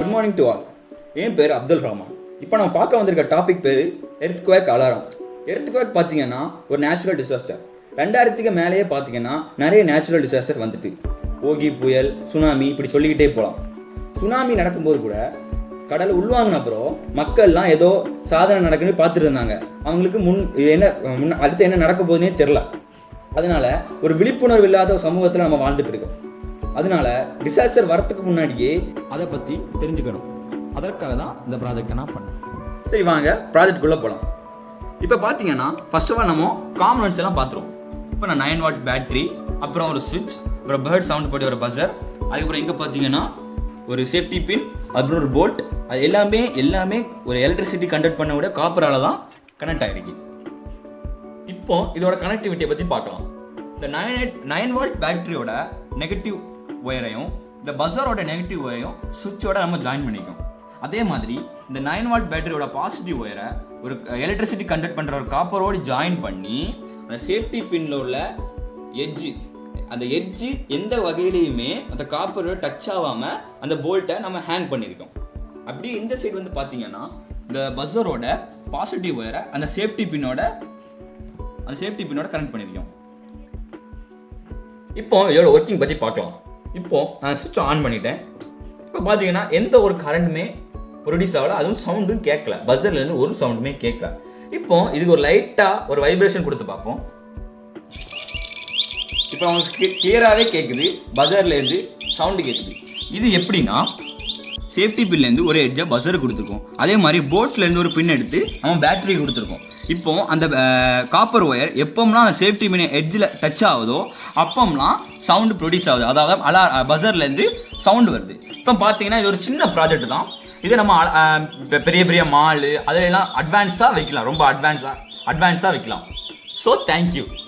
good morning to all என் பேர் அப்துல் ரஹ்மான் இப்போ நம்ம பார்க்க வந்திருக்க டாபிக் பேர் எர்த்குவேக் அலாரம் எர்த்குவேக் பார்த்தீங்கன்னா ஒரு நேச்சுரல் டிசாஸ்டர் ரெண்டாயிரத்துக்கு மேலேயே பார்த்தீங்கன்னா நிறைய நேச்சுரல் டிசாஸ்டர் வந்துட்டு ஓகி புயல் சுனாமி இப்படி சொல்லிக்கிட்டே போகலாம் சுனாமி நடக்கும்போது கூட கடல் உள்வாங்கின அப்புறம் மக்கள்லாம் ஏதோ சாதனை நடக்குன்னு பார்த்துட்டு இருந்தாங்க அவங்களுக்கு முன் இது என்ன முன்ன அடுத்து என்ன நடக்க போகுதுன்னே தெரில அதனால ஒரு விழிப்புணர்வு இல்லாத ஒரு சமூகத்தில் நம்ம வாழ்ந்துட்டு இருக்கோம் அதனால டிசாஸ்டர் வரத்துக்கு முன்னாடியே அதை பற்றி தெரிஞ்சுக்கணும் அதற்காக தான் இந்த ப்ராஜெக்டை நான் பண்ணேன் சரி வாங்க ப்ராஜெக்ட்குள்ளே போகலாம் இப்போ பார்த்தீங்கன்னா ஃபர்ஸ்ட் ஆஃப் ஆல் நம்ம காம்பனன்ட்ஸ் எல்லாம் பார்த்துருவோம் இப்போ நான் நைன் வாட் பேட்டரி அப்புறம் ஒரு சுவிட்ச் அப்புறம் பேர்ட் சவுண்ட் போட்டு ஒரு பஸர் அதுக்கப்புறம் இங்கே பார்த்தீங்கன்னா ஒரு சேஃப்டி பின் அப்புறம் ஒரு போல்ட் அது எல்லாமே எல்லாமே ஒரு எலக்ட்ரிசிட்டி கண்டக்ட் பண்ண விட காப்பரால தான் கனெக்ட் ஆகிருக்கு இப்போ இதோட கனெக்டிவிட்டியை பற்றி பார்க்கலாம் இந்த நைன் எயிட் நைன் வால்ட் பேட்டரியோட நெகட்டிவ் ஒயரையும் இந்த பஸரோட நெகட்டிவ் ஒயரையும் சுவிட்சோட நம்ம ஜாயின் பண்ணிக்கோம் அதே மாதிரி இந்த நைன் வால்ட் பேட்டரியோட பாசிட்டிவ் ஒயரை ஒரு எலக்ட்ரிசிட்டி கண்டக்ட் பண்ணுற ஒரு காப்பரோடு ஜாயின் பண்ணி அந்த சேஃப்டி பின்ல உள்ள எட்ஜு அந்த எட்ஜு எந்த வகையிலையுமே அந்த காப்பரோட டச் ஆகாமல் அந்த போல்ட்டை நம்ம ஹேங் பண்ணியிருக்கோம் அப்படியே இந்த சைடு வந்து பார்த்தீங்கன்னா இந்த பஸ்ஸரோட பாசிட்டிவ் ஒயரை அந்த சேஃப்டி பின்னோட அந்த சேஃப்டி பின்னோட கனெக்ட் பண்ணியிருக்கோம் இப்போ இதோட ஒர்க்கிங் பற்றி பார்க்கலாம் இப்போ நான் சுவிட்ச் ஆன் பண்ணிட்டேன் இப்போ பார்த்தீங்கன்னா எந்த ஒரு கரண்ட்டுமே ப்ரொடியூஸ் ஆகல அதுவும் சவுண்டும் கேட்கல பஸ்ஸர்லேருந்து ஒரு சவுண்டுமே கேட்கல இப்போ இதுக்கு ஒரு லைட்டாக ஒரு வைப்ரேஷன் கொடுத்து பார்ப்போம் இப்போ அவங்களுக்கு கிளியராகவே கேட்குது பஜர்லேருந்து சவுண்டு கேட்குது இது எப்படின்னா சேஃப்டி பின்லேருந்து ஒரு எட்ஜை பஸர் கொடுத்துருக்கோம் அதே மாதிரி போட்லேருந்து ஒரு பின் எடுத்து நம்ம பேட்டரி கொடுத்துருக்கோம் இப்போ அந்த காப்பர் ஒயர் எப்போம்லாம் அந்த சேஃப்டி பின் எட்ஜில் டச் ஆகுதோ அப்போம்லாம் சவுண்டு ப்ரொடியூஸ் ஆகுது அதாவது அலா பஸர்லேருந்து சவுண்டு வருது இப்போ பார்த்தீங்கன்னா இது ஒரு சின்ன ப்ராஜெக்ட் தான் இது நம்ம அஹ், பெரிய பெரிய மாலு அதிலெல்லாம் அட்வான்ஸாக வைக்கலாம் ரொம்ப அட்வான்ஸாக அட்வான்ஸாக வைக்கலாம் ஸோ தேங்க்யூ